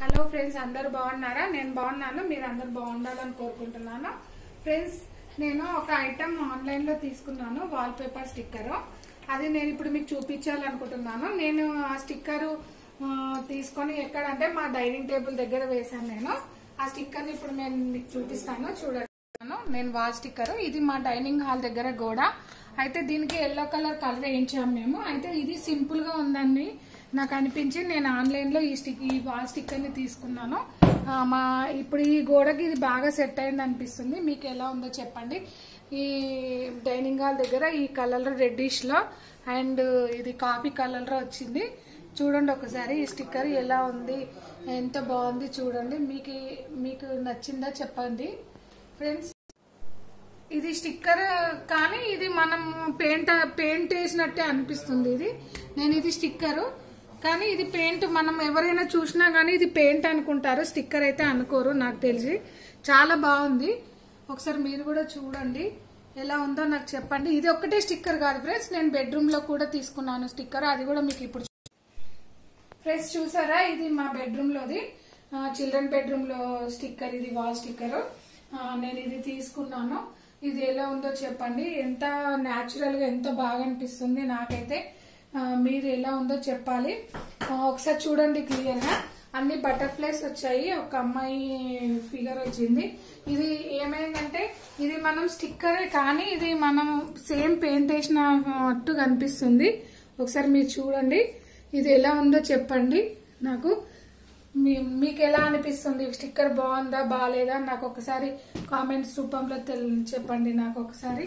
hello friends అందరు బాగున్నారా నేను బాగున్నాను మీరు అందరు బాగుండాలని కోరుకుంటున్నాను ఫ్రెండ్స్ నేను ఒక ఐటమ్ ఆన్లైన్ లో తీసుకున్నాను వాల్ పేపర్ స్టిక్కర్ అది నేను ఇప్పుడు మీకు చూపించాలనుకుంటున్నాను నేను ఆ స్టిక్కర్ తీసుకొని ఎక్కడంటే మా డైనింగ్ టేబుల్ దగ్గర వేశాను నేను ఆ స్టిక్కర్ ఇప్పుడు నేను మీకు చూపిస్తాను చూడండి నేను వాల్ స్టిక్కర్ ఇది మా డైనింగ్ హాల్ దగ్గర గోడ అయితే దీనికి ఎల్లో కలర్ కలర్ వేయించాము మేము అయితే ఇది సింపుల్ గా ఉందని నాకు అనిపించి నేను ఆన్లైన్ లో ఈ స్టిక్ ఈ వాల్ స్టిక్కర్ ని తీసుకున్నాను ఆ, మా ఇప్పుడు ఈ గోడకి ఇది బాగా సెట్ అయింది అనిపిస్తుంది మీకు ఎలా ఉందో చెప్పండి ఈ డైనింగ్ హాల్ దగ్గర ఈ కలర్ రెడ్డిష్ లో అండ్ ఇది కాఫీ కలర్ లో వచ్చింది చూడండి ఒకసారి ఈ స్టిక్కర్ ఎలా ఉంది ఎంత బాగుంది చూడండి మీకు మీకు నచ్చిందా చెప్పండి ఫ్రెండ్స్ ఇది స్టిక్కర్ కానీ ఇది మనం పెయింట్ పెయింట్ వేసినట్టే అనిపిస్తుంది ఇది నేను ఇది స్టిక్కర్ కానీ ఇది పెయింట్ మనం ఎవరైనా చూసినా కానీ ఇది పెయింట్ అనుకుంటారు స్టిక్కర్ అయితే అనుకోరు నాకు తెలిసి చాలా బాగుంది ఒకసారి మీరు కూడా చూడండి ఎలా ఉందో నాకు చెప్పండి ఇది ఒక్కటే స్టిక్కర్ కాదు ఫ్రెండ్స్ నేను బెడ్రూమ్ లో కూడా తీసుకున్నాను స్టిక్కర్ అది కూడా మీకు ఇప్పుడు ఫ్రెండ్స్ చూసారా ఇది మా బెడ్రూమ్ లోది చిల్డ్రన్ బెడ్రూమ్ లో స్టిక్కర్ ఇది వాల్ స్టిక్కర్ నేను ఇది తీసుకున్నాను ఇది ఎలా ఉందో చెప్పండి ఎంత న్యాచురల్ గా ఎంత బాగా అనిపిస్తుంది నాకైతే ఆ, మీరు ఎలా ఉందో చెప్పాలి ఆ, ఒకసారి చూడండి క్లియర్ గా అన్ని బటర్ఫ్లైస్ వచ్చాయి ఒక అమ్మాయి ఫిగర్ వచ్చింది ఇది ఏమైందంటే ఇది మనం స్టిక్కరే కానీ ఇది మనం సేమ్ పెయింట్ వేసినట్టు కనిపిస్తుంది ఒకసారి మీరు చూడండి ఇది ఎలా ఉందో చెప్పండి నాకు మీ- మీకు ఎలా అనిపిస్తుంది స్టిక్కర్ బాగుందా బాగాలేదా నాకు ఒకసారి కామెంట్స్ రూపంలో తెల్ చెప్పండి నాకు ఒకసారి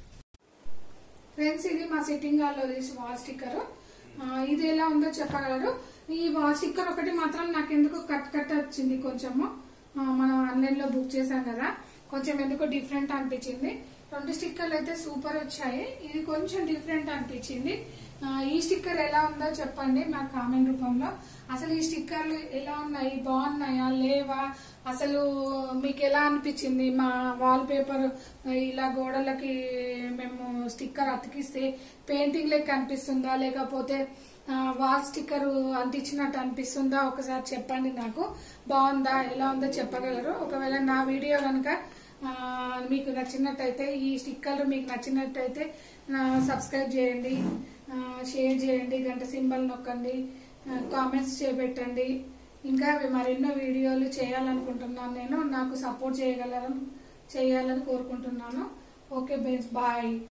ఫ్రెండ్స్ ఇది మా సిట్టింగ్ హాల్ లో తీసి వాల్ స్టిక్కర్ ఇది ఎలా ఉందో చెప్పగలరు ఈ వాల్ స్టిక్కర్ ఒకటి మాత్రం నాకు ఎందుకు కట్ కట్ వచ్చింది కొంచెము ఆ, మనం ఆన్లైన్ లో బుక్ చేసాం కదా కొంచెం ఎందుకో డిఫరెంట్ అనిపించింది రెండు స్టిక్కర్లు అయితే సూపర్ వచ్చాయి ఇది కొంచెం డిఫరెంట్ అనిపించింది ఆ, ఈ స్టిక్కర్ ఎలా ఉందో చెప్పండి నాకు కామెంట్ రూపంలో అసలు ఈ స్టిక్కర్లు ఎలా ఉన్నాయి బాగున్నాయా లేవా అసలు మీకు ఎలా అనిపించింది మా వాల్ పేపర్ ఇలా గోడలకి మేము స్టిక్కర్ అతికిస్తే పెయింటింగ్ లెక్క అనిపిస్తుందా లేకపోతే ఆ, వాల్ స్టిక్కర్ అంటించినట్టు అనిపిస్తుందా ఒకసారి చెప్పండి నాకు బాగుందా ఎలా ఉందో చెప్పగలరు ఒకవేళ నా వీడియో కనుక ఆ, మీకు నచ్చినట్టయితే ఈ స్టిక్కర్లు మీకు నచ్చినట్టయితే ఆ, సబ్స్క్రైబ్ చేయండి ఆ, షేర్ చేయండి గంట సింబల్ నొక్కండి ఆ, కామెంట్స్ చేపెట్టండి ఇంకా మరెన్నో వీడియోలు చేయాలనుకుంటున్నాను నేను నాకు సపోర్ట్ చేయగలరని చేయాలని కోరుకుంటున్నాను ఓకే బెన్స్ బాయ్